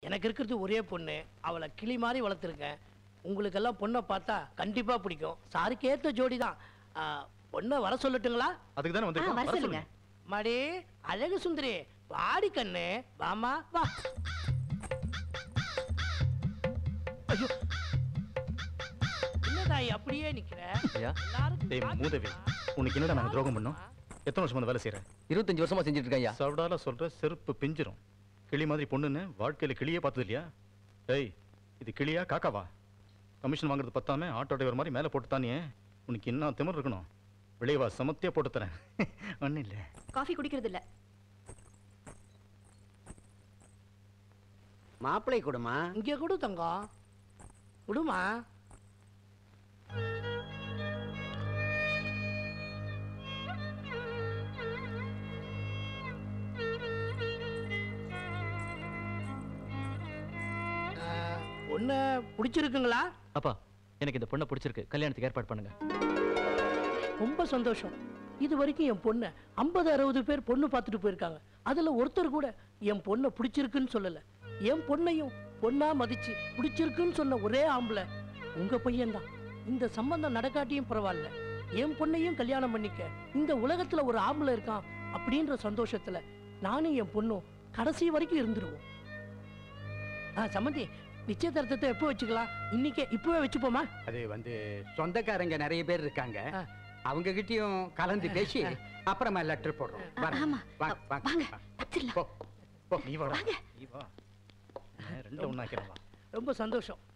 எனக்கு இருக்கிறது ஒரே பொண்ணு அவளை கிளி மாதிரி வளர்த்துருக்கேன் உங்களுக்கெல்லாம் பொண்ணை பார்த்தா கண்டிப்பா பிடிக்கும் சாருக்கு ஏத்த ஜோடி தான் பொண்ணை வர சொல்லட்டுங்களா அதுக்கு தானே ஆ, வந்திருக்கோம் வர வர சொல்லுங்க சொல்லுங்க மடி அழகு சுந்தரி வாடி கண்ணு வாமா வா ஐயோ என்ன தாய் அப்படியே நிக்கிற ஐயா எல்லாருக்கும் டேய் காசு மூதேவி கொடுமா? உனக்கு என்னடா நாங்க துரோகம் பண்ணோம் எத்தனை வருஷமா அந்த வேலை செய்யறேன் இருபத்தஞ்சு வருஷமா செஞ்சுட்டு இருக்கேன் ஐயா சவடால சொல்ற செருப்பு பிஞ்சிரும் கிளி மாதிரி பொண்ணுன்னு வாழ்க்கையில கிளியே பார்த்தது இல்லையா டேய் இது கிளியா காக்காவா கமிஷன் வாங்குறது பத்தாம ஆட்டோ டிரைவர் மாதிரி மேலே போட்டு தானே உனக்கு இன்னும் திமிர் இருக்கணும் வெளியே வா சமத்தியா போட்டு தரேன் ஒன்றும் இல்லை காஃபி குடிக்கிறது இல்ல மாப்பிளை கொடுமா இங்க கொடு தங்கம் கொடுமா ஒன்னு பிடிச்சிருக்குங்களா அப்பா எனக்கு இந்த பொண்ணை பிடிச்சிருக்கு கல்யாணத்துக்கு ஏற்பாடு பண்ணுங்க ரொம்ப சந்தோஷம் இது வரைக்கும் என் பொண்ணை ஐம்பது அறுபது பேர் பொண்ணு பார்த்துட்டு போயிருக்காங்க அதுல ஒருத்தர் கூட என் பொண்ணை பிடிச்சிருக்குன்னு சொல்லல என் பொண்ணையும் பொண்ணா மதிச்சு பிடிச்சிருக்குன்னு சொன்ன ஒரே ஆம்பளை உங்க பையன்தான் இந்த சம்பந்தம் நடக்காட்டியும் பரவாயில்ல என் பொண்ணையும் கல்யாணம் பண்ணிக்க இந்த உலகத்துல ஒரு ஆம்பளை இருக்கான் அப்படின்ற சந்தோஷத்துல நானும் என் பொண்ணும் கடைசி வரைக்கும் இருந்துருவோம் ஆ சம்மந்தி நிச்சயதார்த்தத்தை எப்போ வச்சுக்கலாம் இன்னைக்கே இப்பவே வச்சுப்போமா அது வந்து சொந்தக்காரங்க நிறைய பேர் இருக்காங்க ஆ. அவங்க கிட்டயும் கலந்து பேசி அப்புறமா லெட்டர் போடுறோம் வரேன். ஆமா. வாங்க, வாங்க, வாங்க வாங்க. தப்பிச்சிடலாம் போ, போ. நீ வாடா நீ வா ரெண்டு ஒண்ணாக்கிறவா ரொம்ப சந்தோஷம்